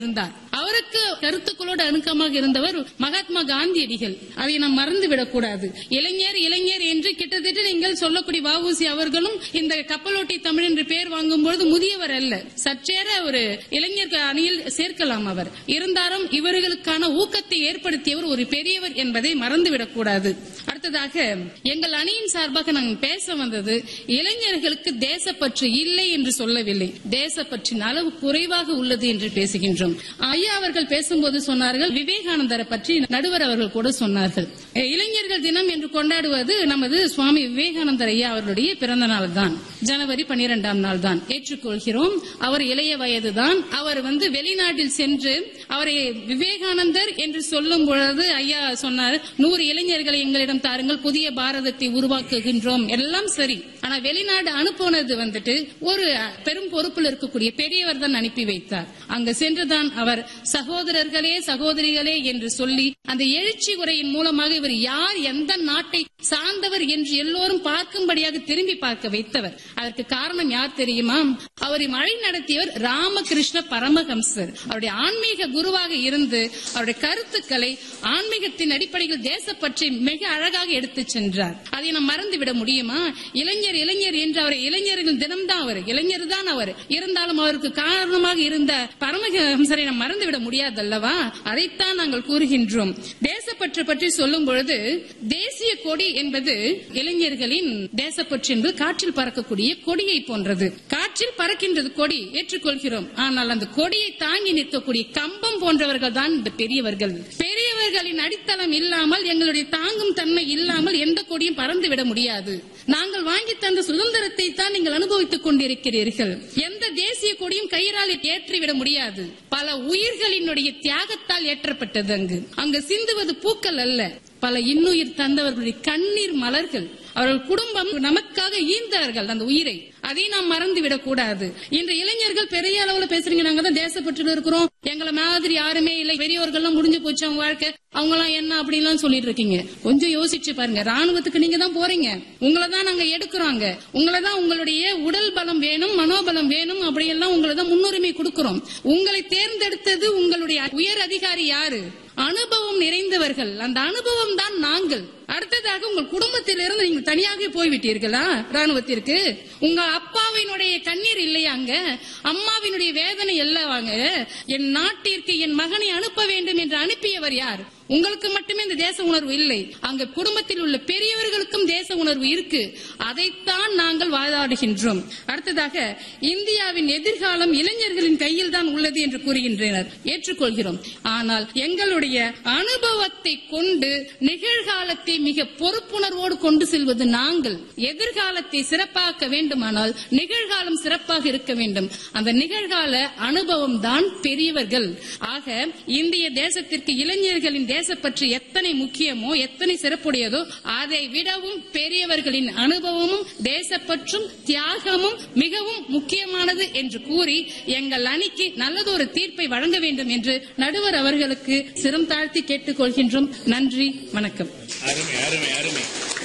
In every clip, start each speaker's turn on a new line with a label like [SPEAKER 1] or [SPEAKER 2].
[SPEAKER 1] இருந்தார் அவருக்கு கருத்துக்களோடு அணுக்கமாக இருந்தவர் மகாத்மா காந்தியடிகள் அதை நாம் மறந்து விடக்கூடாது இளைஞர் இளைஞர் என்று கிட்டத்தட்ட நீங்கள் சொல்லக்கூடிய வஉசி அவர்களும் இந்த கப்பலோட்டி தமிழ் என்று பெயர் வாங்கும்பொழுது முதியவர் அல்ல சற்றேற ஒரு இளைஞர் அணியில் சேர்க்கலாம் அவர் இருந்தாலும் இவர்களுக்கான ஊக்கத்தை ஏற்படுத்தியவர் ஒரு பெரியவர் என்பதை மறந்துவிடக்கூடாது அடுத்ததாக எங்கள் அணியின் சார்பாக நாங்கள் பேச வந்தது இளைஞர்களுக்கு தேசப்பற்று இல்லை என்று சொல்லவில்லை தேசப்பற்றின் அளவு குறைவாக உள்ளது என்று பேசுகின்றோம் ஐயா அவர்கள் பேசும்போது சொன்னார்கள் விவேகானந்தரை பற்றி நடுவர் அவர்கள் கூட சொன்னார்கள் இளைஞர்கள் தினம் என்று கொண்டாடுவது நமது சுவாமி விவேகானந்தர் ஐயா அவர்களுடைய பிறந்த நாள் தான் ஜனவரி பனிரெண்டாம் நாள் தான் ஏற்றுக்கொள்கிறோம் அவர் இளைய வயதுதான் அவர் வந்து வெளிநாட்டில் சென்று அவரை விவேகானந்தர் என்று சொல்லும் பொழுது ஐயா சொன்னார் நூறு இளைஞர்களை எங்களிடம் தாருங்கள் புதிய பாரதத்தை உருவாக்குகின்றோம் எல்லாம் சரி ஆனா வெளிநாடு அனுப்புனது வந்துட்டு ஒரு பெரும் பொறுப்பில் இருக்கக்கூடிய பெரியவர் தான் அனுப்பி வைத்தார் அங்க சென்றுதான் அவர் சகோதரர்களே சகோதரிகளே என்று சொல்லி அந்த எழுச்சி உரையின் மூலமாக இவர் யார் எந்த நாட்டை சார்ந்தவர் என்று எல்லோரும் பார்க்கும்படியாக திரும்பி பார்க்க வைத்தவர் அதற்கு காரணம் யார் தெரியுமா அவரை வழி நடத்தியவர் ராமகிருஷ்ண பரமஹம்சர் அவருடைய ஆன்மீக குருவாக இருந்து அவருடைய கருத்துக்களை ஆன்மீகத்தின் அடிப்படையில் தேசப்பற்றி மிக அழகாக எடுத்துச் சென்றார் அதை நாம் மறந்து விட முடியுமா இளைஞர் இளைஞர் என்று அவர் இளைஞர்கள் தினம்தான் அவர் இளைஞர் தான் அவர் இருந்தாலும் அவருக்கு காரணமாக இருந்த பரமஹம்சரை நாம் மறந்துவிட முடியாதல்லவா அதைத்தான் நாங்கள் கூறுகின்றோம் தேசப்பற்று பற்றி சொல்லும் பொழுது தேசிய கொடி என்பது இளைஞர்களின் தேசப்பற்று என்பது காற்றில் பறக்கக்கூடிய கொடியை போன்றது காற்றில் பறக்கின்றது கொடி ஏற்றுக்கொள்கிறோம் ஆனால் அந்த கொடியை தாங்கி நிற்கக்கூடிய கம்பம் போன்றவர்கள் தான் இந்த பெரியவர்கள் பெரியவர்களின் அடித்தளம் இல்லாமல் எங்களுடைய தாங்கும் தன்மை இல்லாமல் எந்த கொடியும் பறந்து விட முடியாது நாங்கள் வாங்கி தந்த சுதந்திரத்தை தான் நீங்கள் அனுபவித்துக் கொண்டிருக்கிறீர்கள் எந்த தேசிய கொடியும் கயிறால் ஏற்றிவிட முடியாது பல உயிர்களினுடைய தியாகத்தால் ஏற்றப்பட்டது அங்கு அங்கு சிந்துவது பூக்கள் அல்ல பல இன்னுயிர் தந்தவர்களுடைய கண்ணீர் மலர்கள் அவர்கள் குடும்பம் நமக்காக ஈந்தார்கள் அந்த உயிரை அதை நாம் மறந்து விடக் கூடாது இன்று இளைஞர்கள் பெரிய அளவுல பேசுறீங்க நாங்க தான் தேசப்பட்டு இருக்கிறோம் எங்களை மாதிரி யாருமே இல்லை பெரியவர்கள் முடிஞ்சு போச்சு அவங்க வாழ்க்கை அவங்க எல்லாம் என்ன அப்படின்லாம் சொல்லிட்டு இருக்கீங்க கொஞ்சம் யோசிச்சு பாருங்க ராணுவத்துக்கு நீங்க தான் போறீங்க உங்களை தான் நாங்க எடுக்கிறோங்க உங்களை தான் உங்களுடைய உடல் பலம் வேணும் மனோபலம் வேணும் அப்படியெல்லாம் உங்களை தான் முன்னுரிமை கொடுக்கிறோம் உங்களை தேர்ந்தெடுத்தது உங்களுடைய உயர் அதிகாரி யாரு அனுபவம் நிறைந்தவர்கள் அந்த அனுபவம் தான் நாங்கள் அடுத்ததாக உங்கள் குடும்பத்திலிருந்து நீங்கள் தனியாக போய்விட்டீர்களா ராணுவத்திற்கு உங்க அப்பாவினுடைய கண்ணீர் இல்லையா அங்க அம்மாவினுடைய வேதனை இல்லவாங்க என் நாட்டிற்கு என் மகனை அனுப்ப வேண்டும் என்று அனுப்பியவர் யார் உங்களுக்கு மட்டுமே இந்த தேச உணர்வு இல்லை அங்க குடும்பத்தில் உள்ள பெரியவர்களுக்கும் தேச உணர்வு இருக்கு அதைத்தான் நாங்கள் வாதாடுகின்றோம் அடுத்ததாக இந்தியாவின் எதிர்காலம் இளைஞர்களின் கையில் தான் உள்ளது என்று கூறுகின்றனர் ஏற்றுக்கொள்கிறோம் ஆனால் எங்களுடைய அனுபவத்தை கொண்டு நிகழ்காலத்தை மிக பொறுப்புணர்வோடு கொண்டு செல்வது நாங்கள் எதிர்காலத்தை சிறப்பாக்க வேண்டுமானால் நிகழ்காலம் சிறப்பாக இருக்க வேண்டும் அந்த நிகழ்கால அனுபவம் தான் பெரியவர்கள் ஆக இந்திய தேசத்திற்கு இளைஞர்களின் தேசப்பற்று எத்தனை முக்கியமோ எத்தனை சிறப்புடையதோ அதை விடவும் பெரியவர்களின் அனுபவமும் தேசப்பற்றும் தியாகமும் மிகவும் முக்கியமானது என்று கூறி எங்கள் அணிக்கு நல்லதொரு தீர்ப்பை வழங்க வேண்டும் என்று நடுவர் அவர்களுக்கு சிரம் தாழ்த்தி கேட்டுக்கொள்கின்றோம் நன்றி வணக்கம்
[SPEAKER 2] அருமை அருமை அருமை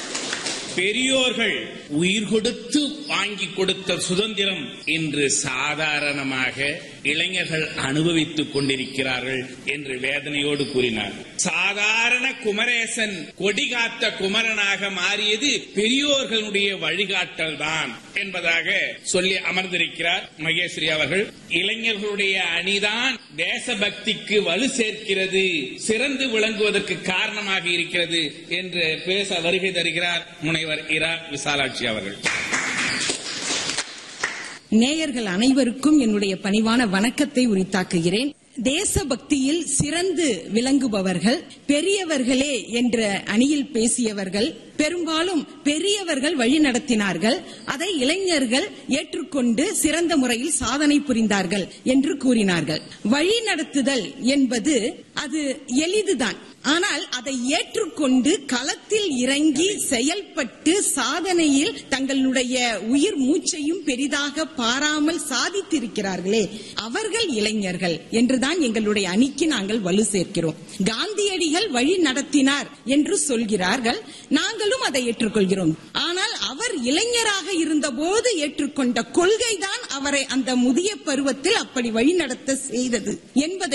[SPEAKER 2] பெரியோர்கள் உயிர் கொடுத்து வாங்கி கொடுத்த சுதந்திரம் இன்று சாதாரணமாக இளைஞர்கள் அனுபவித்துக் கொண்டிருக்கிறார்கள் என்று வேதனையோடு கூறினார் சாதாரண குமரேசன் கொடி காத்த குமரனாக மாறியது பெரியோர்களுடைய வழிகாட்டல் தான் என்பதாக சொல்லி அமர்ந்திருக்கிறார் மகேஸ்வரி அவர்கள் இளைஞர்களுடைய அணிதான் தேசபக்திக்கு வலு சேர்க்கிறது சிறந்து விளங்குவதற்கு காரணமாக இருக்கிறது என்று பேச வருகை தருகிறார் முனைவர் இரா விசாலாட்சி அவர்கள்
[SPEAKER 3] நேயர்கள் அனைவருக்கும் என்னுடைய பணிவான வணக்கத்தை உரித்தாக்குகிறேன் தேசபக்தியில் சிறந்து விளங்குபவர்கள் பெரியவர்களே என்ற அணியில் பேசியவர்கள் பெரும்பாலும் பெரியவர்கள் வழி நடத்தினார்கள் அதை இளைஞர்கள் ஏற்றுக்கொண்டு சிறந்த முறையில் சாதனை புரிந்தார்கள் என்று கூறினார்கள் வழி நடத்துதல் என்பது அது எளிதுதான் ஆனால் அதை ஏற்றுக்கொண்டு களத்தில் இறங்கி செயல்பட்டு சாதனையில் தங்களுடைய உயிர் மூச்சையும் பெரிதாக பாராமல் சாதித்திருக்கிறார்களே அவர்கள் இளைஞர்கள் என்றுதான் எங்களுடைய அணிக்கு நாங்கள் வலு சேர்க்கிறோம் காந்தியடிகள் வழி நடத்தினார் என்று சொல்கிறார்கள் நாங்களும் அதை ஏற்றுக்கொள்கிறோம் ஆனால் அவர் அவர் இளைஞராக இருந்தபோது ஏற்றுக்கொண்ட கொள்கைதான் அவரை அந்த முதிய பருவத்தில் அப்படி வழிநடத்த செய்தது என்பதை